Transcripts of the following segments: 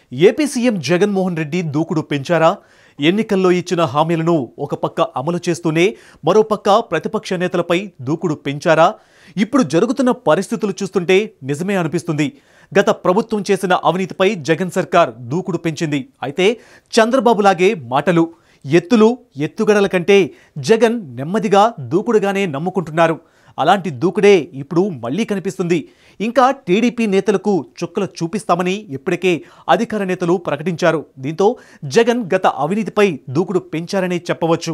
AP CM Jaganmohan Reddy దూకుడు పెంచారా ఎన్నికల్లో ఇచ్చిన హామీలను ఒక పక్క అమలు చేస్తూనే మరోపక్క ప్రతిపక్ష నేతలపై దూకుడు పెంచారా ఇప్పుడు జరుగుతున్న పరిస్థితులు చూస్తుంటే నిజమే అనిపిస్తుంది గత ప్రభుత్వం చేసిన అవినీతిపై జగన్ సర్కార్ దూకుడు పెంచింది అయితే చంద్రబాబులాగే మాటలు ఎత్తులు ఎత్తుగడల కంటే జగన్ నెమ్మదిగా దూకుడుగానే నమ్ముకుంటున్నారు అలాంటి దూకుడే ఇప్పుడు మళ్ళీ కనిపిస్తుంది ఇంకా టీడీపీ నేతలకు చుక్కలు చూపిస్తామని ఇప్పటికే అధికార నేతలు ప్రకటించారు దీంతో జగన్ గత అవినీతిపై దూకుడు పెంచారనే చెప్పవచ్చు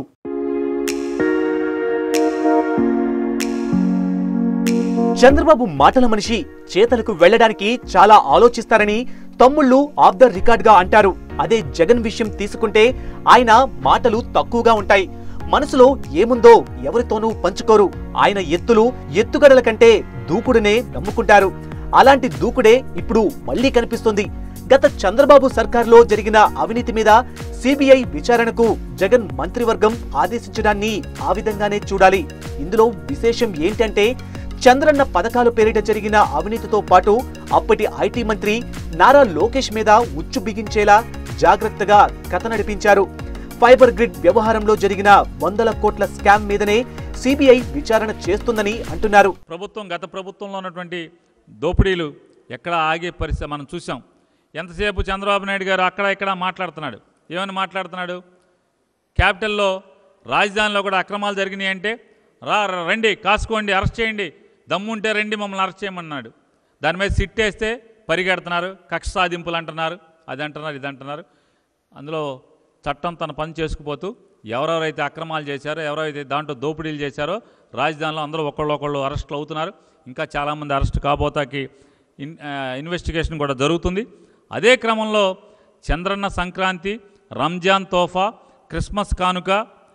చంద్రబాబు మాటల మనిషి చేతలకు వెళ్ళడానికి చాలా ఆలోచిస్తారని తమ్ముళ్ళు ఆఫ్ ద రికార్డ్ గా అంటారు అదే జగన్ విషయం తీసుకుంటే ఆయన మాటలు తక్కువగా ఉంటాయి మనసులో ఏముందో ఎవరితోనూ పంచుకోరు ఆయన ఎత్తులు ఎత్తుగడల కంటే దూకుడునే నమ్ముకుంటారు అలాంటి దూకుడే ఇప్పుడు మళ్ళీ కనిపిస్తుంది గత చంద్రబాబు సర్కార్లో జరిగిన అవినీతి మీద సిబిఐ విచారణకు జగన్ మంత్రివర్గం ఆదేశించడాన్ని ఆ విధంగానే చూడాలి ఇందులో విశేషం ఏంటంటే చంద్రన్న పథకాల పేరిట జరిగిన అవినీతితో పాటు అప్పటి ఐటీ మంత్రి నారా లోకేష్ మీద ఉచ్చు బిగించేలా జాగ్రత్తగా కథ నడిపించారు ఫైబర్ గ్రిడ్ వ్యవహారంలో జరిగిన వందల కోట్ల స్కామ్ మీదనే సిబిఐ విచారణ చేస్తుందని అంటున్నారు ప్రభుత్వం గత ప్రభుత్వంలో ఉన్నటువంటి దోపిడీలు ఎక్కడ ఆగే పరిస్థితి మనం చూసాం ఎంతసేపు చంద్రబాబు నాయుడు గారు అక్కడ ఇక్కడ మాట్లాడుతున్నాడు ఏమని మాట్లాడుతున్నాడు క్యాపిటల్లో రాజధానిలో కూడా అక్రమాలు జరిగినాయి అంటే రా రా- రండి కాసుకోండి అరెస్ట్ చేయండి దమ్ముంటే రండి మమ్మల్ని అరెస్ట్ చేయమన్నాడు దాని మీద సిట్ వేస్తే పరిగెడుతున్నారు కక్ష సాధింపులు అంటున్నారు అది అంటున్నారు ఇది అంటున్నారు అందులో చట్టం తన పని చేసుకుపోతూ ఎవరెవరైతే అక్రమాలు చేశారో ఎవరైతే దాంట్లో దోపిడీలు చేశారో రాజధానిలో అందరూ ఒకళ్ళు ఒకళ్ళు అరెస్టులు అవుతున్నారు ఇంకా చాలామంది అరెస్ట్ కాబోతాకి ఇన్ ఆ, ఇన్వెస్టిగేషన్ కూడా జరుగుతుంది అదే క్రమంలో చంద్రన్న సంక్రాంతి రంజాన్ తోఫా క్రిస్మస్ కానుక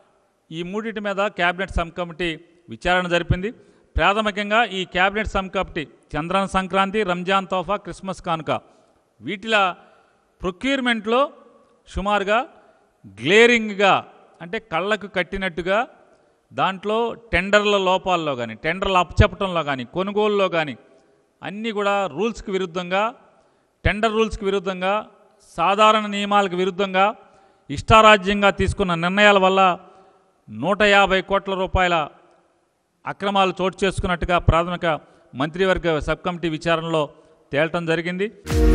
ఈ మూడింటి మీద క్యాబినెట్ సబ్ కమిటీ విచారణ జరిపింది ప్రాథమికంగా ఈ cabinet sub committee Chandranna Sankranti Ramzan తోఫా క్రిస్మస్ కానుక వీటిల ప్రొక్యూర్మెంట్లో సుమారుగా గ్లేరింగ్గా అంటే కళ్ళకు కట్టినట్టుగా దాంట్లో టెండర్ల లోపాల్లో కానీ టెండర్లు అప్పచెప్పటంలో కానీ కొనుగోలులో కానీ అన్నీ కూడా రూల్స్కి విరుద్ధంగా టెండర్ రూల్స్కి విరుద్ధంగా సాధారణ నియమాలకు విరుద్ధంగా ఇష్టారాజ్యంగా తీసుకున్న నిర్ణయాల వల్ల నూట యాభై కోట్ల రూపాయల అక్రమాలు చోటు చేసుకున్నట్టుగా ప్రాథమిక మంత్రివర్గ సబ్ కమిటీ విచారణలో తేలటం జరిగింది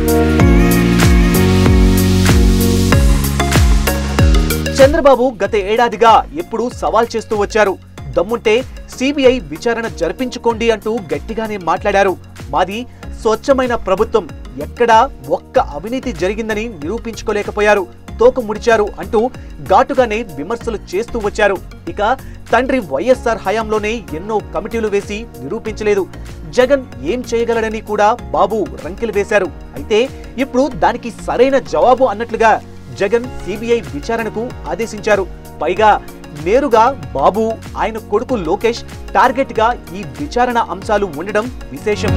చంద్రబాబు గత ఏడాదిగా ఎప్పుడూ సవాల్ చేస్తూ వచ్చారు దమ్ముంటే సిబిఐ విచారణ జరిపించుకోండి అంటూ గట్టిగానే మాట్లాడారు మాది స్వచ్ఛమైన ప్రభుత్వం ఎక్కడా ఒక్క అవినీతి జరిగిందని నిరూపించుకోలేకపోయారు తోక ముడిచారు అంటూ ఘాటుగానే విమర్శలు చేస్తూ వచ్చారు ఇక తండ్రి వైఎస్ఆర్ హయాంలోనే ఎన్నో కమిటీలు వేసి నిరూపించలేదు జగన్ ఏం చేయగలడని కూడా బాబు రంకెలు వేశారు అయితే ఇప్పుడు దానికి సరైన జవాబు అన్నట్లుగా జగన్ సిబిఐ విచారణకు ఆదేశించారు పైగా నేరుగా బాబు ఆయన కొడుకు లోకేష్ టార్గెట్ గా ఈ విచారణ అంశాలు ఉండడం విశేషం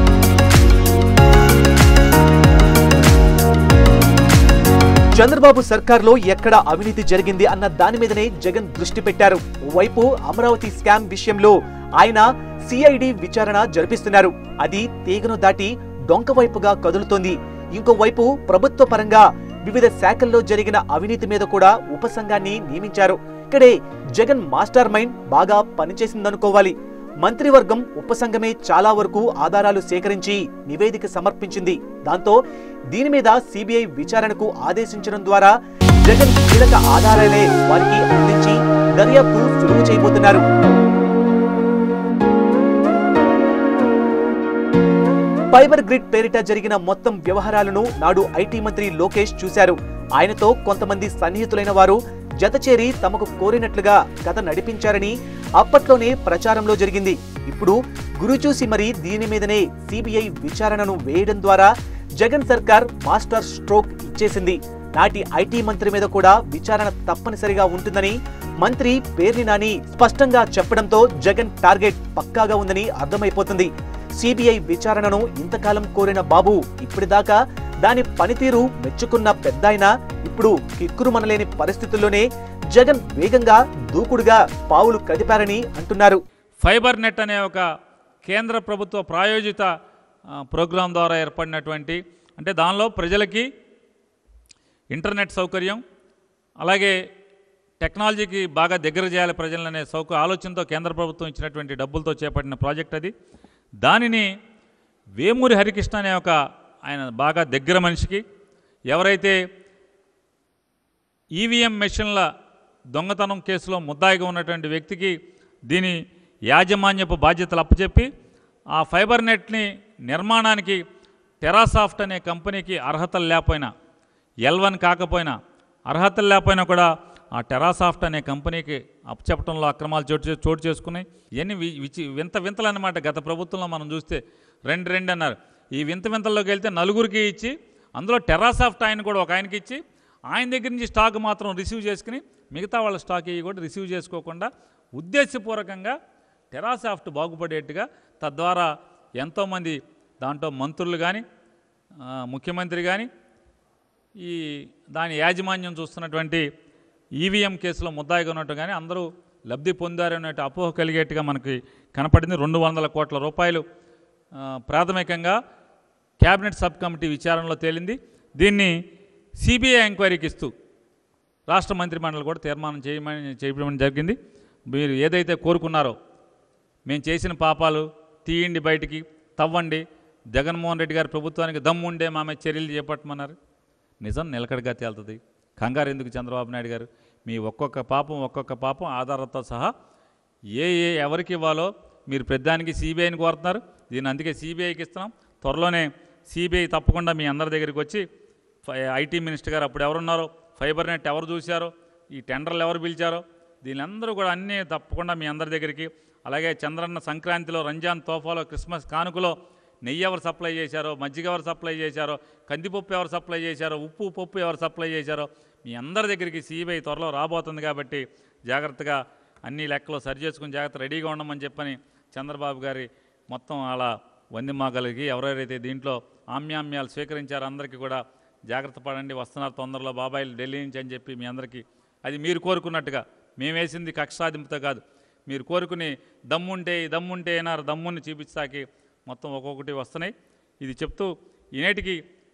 చంద్రబాబు సర్కార్లో ఎక్కడ అవినీతి జరిగింది అన్న దాని మీదనే జగన్ దృష్టి పెట్టారు ఓవైపు అమరావతి స్కామ్ విషయంలో ఆయన సిఐడి విచారణ జరిపిస్తున్నారు అది తీగను దాటి డొంక వైపుగా కదులుతోంది ఇంకోవైపు ప్రభుత్వ పరంగా వివిధ శాఖల్లో జరిగిన అవినీతి మీద కూడా ఉపసంఘాన్ని నియమించారు ఇక్కడే జగన్ మాస్టర్ మైండ్ బాగా పనిచేసిందనుకోవాలి మంత్రివర్గం ఉపసంఘమే చాలా వరకు ఆధారాలు సేకరించి నివేదిక సమర్పించింది దాంతో దీని మీద సిబిఐ విచారణకు ఆదేశించడం ద్వారా జగన్ కీలక ఆధారాలే వారికి అందించి దర్యాప్తు సులువు చేయబోతున్నారు ఫైబర్ గ్రిడ్ పేరిట జరిగిన మొత్తం వ్యవహారాలను నాడు ఐటీ మంత్రి లోకేష్ చూశారు ఆయనతో కొంతమంది సన్నిహితులైన వారు జతచేరి తమకు కోరినట్లుగా కథ నడిపించారని అప్పట్లోనే ప్రచారంలో జరిగింది ఇప్పుడు గురు చూసి మరి దీని మీదనే సిబిఐ విచారణను వేయడం ద్వారా జగన్ సర్కార్ మాస్టర్ స్ట్రోక్ ఇచ్చేసింది నాటి ఐటీ మంత్రి మీద కూడా విచారణ తప్పనిసరిగా ఉంటుందని మంత్రి పేర్ని నాని స్పష్టంగా చెప్పడంతో జగన్ టార్గెట్ పక్కాగా ఉందని అర్థమైపోతుంది సిబిఐ విచారణను ఇంతకాలం కోరిన బాబు ఇప్పటిదాకా దాని పనితీరు మెచ్చుకున్న పెద్దాయన ఇప్పుడు కిక్కురుమనలేని పరిస్థితుల్లోనే జగన్ వేగంగా దూకుడుగా పావులు కదిపారని అంటున్నారు ఫైబర్ నెట్ అనే ఒక కేంద్ర ప్రభుత్వ ప్రాయోజిత ఆ, ప్రోగ్రాం ద్వారా ఏర్పడినటువంటి అంటే దానిలో ప్రజలకి ఇంటర్నెట్ సౌకర్యం అలాగే టెక్నాలజీకి బాగా దగ్గర చేయాలి ప్రజలనే సౌక ఆలోచనతో కేంద్ర ప్రభుత్వం ఇచ్చినటువంటి డబ్బులతో చేపట్టిన ప్రాజెక్ట్ అది దానిని వేమూరి హరికృష్ణ అనే ఒక ఆయన బాగా దగ్గర మనిషికి ఎవరైతే ఈవీఎం మెషిన్ల దొంగతనం కేసులో ముద్దాయిగా ఉన్నటువంటి వ్యక్తికి దీని యాజమాన్యపు బాధ్యతలు అప్పచెప్పి ఆ ఫైబర్ నెట్ని నిర్మాణానికి టెరాసాఫ్ట్ అనే కంపెనీకి అర్హతలు లేకపోయినా ఎల్ వన్ కాకపోయినా అర్హతలు లేకపోయినా కూడా ఆ టెరాసాఫ్ట్ అనే కంపెనీకి అప్పచెప్పడంలో అక్రమాలు చోటు చే- చోటు చేసుకున్నాయి ఇవన్నీ వి- విచి వింత వింతలు అనమాట గత ప్రభుత్వంలో మనం చూస్తే రెండు రెండు అన్నారు ఈ వింత వింతల్లోకి వెళ్తే నలుగురికి ఇచ్చి అందులో టెరాసాఫ్ట్ ఆయన కూడా ఒక ఆయనకి ఇచ్చి ఆయన దగ్గర నుంచి స్టాక్ మాత్రం రిసీవ్ చేసుకుని మిగతా వాళ్ళ స్టాక్ ఇవి కూడా రిసీవ్ చేసుకోకుండా ఉద్దేశపూర్వకంగా టెరాసాఫ్ట్ బాగుపడేట్టుగా తద్వారా ఎంతోమంది దాంట్లో మంత్రులు కానీ ముఖ్యమంత్రి కానీ ఈ దాని యాజమాన్యం చూస్తున్నటువంటి ఈవీఎం కేసులో ముద్దాయిగా ఉన్నట్టు కానీ అందరూ లబ్ధి పొందారనే అపోహ కలిగేట్టుగా మనకి కనపడింది రెండు వందల కోట్ల రూపాయలు ఆ, ప్రాథమికంగా క్యాబినెట్ సబ్ కమిటీ విచారణలో తేలింది దీన్ని సిబిఐ ఎంక్వైరీకి ఇస్తూ రాష్ట్ర మంత్రిమండలి కూడా తీర్మానం చేయమని చేయడం జరిగింది మీరు ఏదైతే కోరుకున్నారో మేము చేసిన పాపాలు తీయండి బయటికి తవ్వండి జగన్మోహన్ రెడ్డి గారి ప్రభుత్వానికి దమ్ముండే మా మీద చర్యలు చేపట్టమన్నారు నిజం నిలకడగా తేలుతుంది కంగారు ఎందుకు చంద్రబాబు నాయుడు గారు మీ ఒక్కొక్క పాపం ఒక్కొక్క పాపం ఆధారాలతో సహా ఏ ఏ ఎవరికి ఇవ్వాలో మీరు పెద్దానికి సిబిఐని కోరుతున్నారు దీన్ని అందుకే సిబిఐకి ఇస్తున్నాం త్వరలోనే సిబిఐ తప్పకుండా మీ అందరి దగ్గరికి వచ్చి ఫై- ఐటీ మినిస్టర్ గారు అప్పుడు ఎవరున్నారో ఫైబర్ నెట్ ఎవరు చూశారో ఈ టెండర్లు ఎవరు పిలిచారో దీనిలందరూ కూడా అన్నీ తప్పకుండా మీ అందరి దగ్గరికి అలాగే చంద్రన్న సంక్రాంతిలో రంజాన్ తోఫాలో క్రిస్మస్ కానుకలో నెయ్యి ఎవరు సప్లై చేశారో మజ్జిగ ఎవరు సప్లై చేశారో కందిపప్పు ఎవరు సప్లై చేశారో ఉప్పు పప్పు ఎవరు సప్లై చేశారో మీ అందరి దగ్గరికి సిబిఐ త్వరలో రాబోతుంది కాబట్టి జాగ్రత్తగా అన్ని లెక్కలు సరి చేసుకుని జాగ్రత్త రెడీగా ఉండమని చెప్పని చంద్రబాబు గారి మొత్తం అలా వందిమాగలిగి ఎవరెవరైతే దీంట్లో ఆమ్యామ్యాలు స్వీకరించారో అందరికీ కూడా జాగ్రత్త పడండి వస్తున్నారు తొందరలో బాబాయిలు ఢిల్లీ నుంచి అని చెప్పి మీ అందరికీ అది మీరు కోరుకున్నట్టుగా మేము వేసింది కక్ష సాధింపుతో కాదు మీరు కోరుకుని దమ్ముంటే ఈ దమ్ముంటే అయినారు దమ్ముని చూపించాకి మొత్తం ఒక్కొక్కటి వస్తున్నాయి ఇది చెప్తూ ఈనేటికి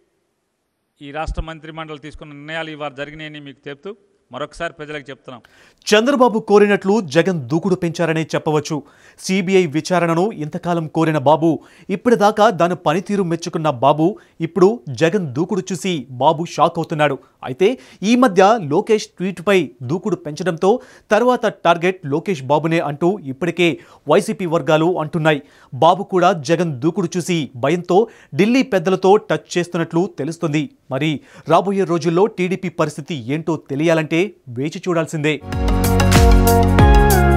ఈ రాష్ట్ర మంత్రిమండలి తీసుకున్న నిర్ణయాలు ఇవాళ జరిగినాయని మీకు చెప్తూ మరొకసారి ప్రజలకు చెప్తున్నాం చంద్రబాబు కోరినట్లు జగన్ దూకుడు పెంచారనే చెప్పవచ్చు సిబిఐ విచారణను ఇంతకాలం కోరిన బాబు ఇప్పటిదాకా దాని పనితీరు మెచ్చుకున్న బాబు ఇప్పుడు జగన్ దూకుడు చూసి బాబు షాక్ అవుతున్నాడు అయితే ఈ మధ్య లోకేష్ ట్వీట్పై దూకుడు పెంచడంతో తర్వాత టార్గెట్ లోకేష్ బాబునే అంటూ ఇప్పటికే వైసీపీ వర్గాలు అంటున్నాయి బాబు కూడా జగన్ దూకుడు చూసి భయంతో ఢిల్లీ పెద్దలతో టచ్ చేస్తున్నట్లు తెలుస్తుంది మరి రాబోయే రోజుల్లో టీడీపీ పరిస్థితి ఏంటో తెలియాలంటే వేచి చూడాల్సిందే